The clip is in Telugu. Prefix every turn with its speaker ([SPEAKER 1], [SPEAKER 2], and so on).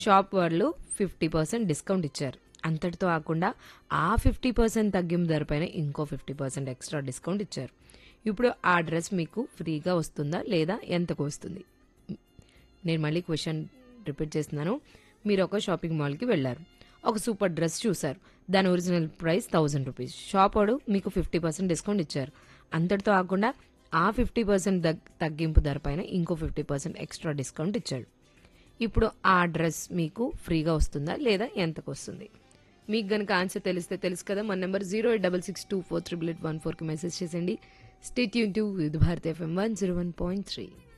[SPEAKER 1] షాప్ వాళ్ళు ఫిఫ్టీ పర్సెంట్ డిస్కౌంట్ ఇచ్చారు అంతటితో కాకుండా ఆ ఫిఫ్టీ పర్సెంట్ తగ్గింపు ధరపైన ఇంకో ఫిఫ్టీ పర్సెంట్ ఎక్స్ట్రా డిస్కౌంట్ ఇచ్చారు ఇప్పుడు ఆ డ్రెస్ మీకు ఫ్రీగా వస్తుందా లేదా ఎంతకు వస్తుంది నేను మళ్ళీ క్వశ్చన్ రిపీట్ చేస్తున్నాను మీరు ఒక షాపింగ్ మాల్కి వెళ్ళారు ఒక సూపర్ డ్రెస్ చూశారు దాని original price thousand rupees shop వాడు మీకు ఫిఫ్టీ పర్సెంట్ డిస్కౌంట్ ఇచ్చారు అంతటితో కాకుండా ఆ ఫిఫ్టీ పర్సెంట్ తగ్గింపు ధర పైన ఇంకో ఫిఫ్టీ పర్సెంట్ ఎక్స్ట్రా డిస్కౌంట్ ఇచ్చాడు ఇప్పుడు ఆ డ్రెస్ మీకు ఫ్రీగా వస్తుందా లేదా ఎంతకు వస్తుంది మీకు గనుక ఆన్సర్ తెలిస్తే తెలుసు కదా మన number zero eight double six two four triple eight one ఫోర్కి మెసేజ్ చేసేయండి స్టేట్ యూన్ to with Bharat FM one zero one point three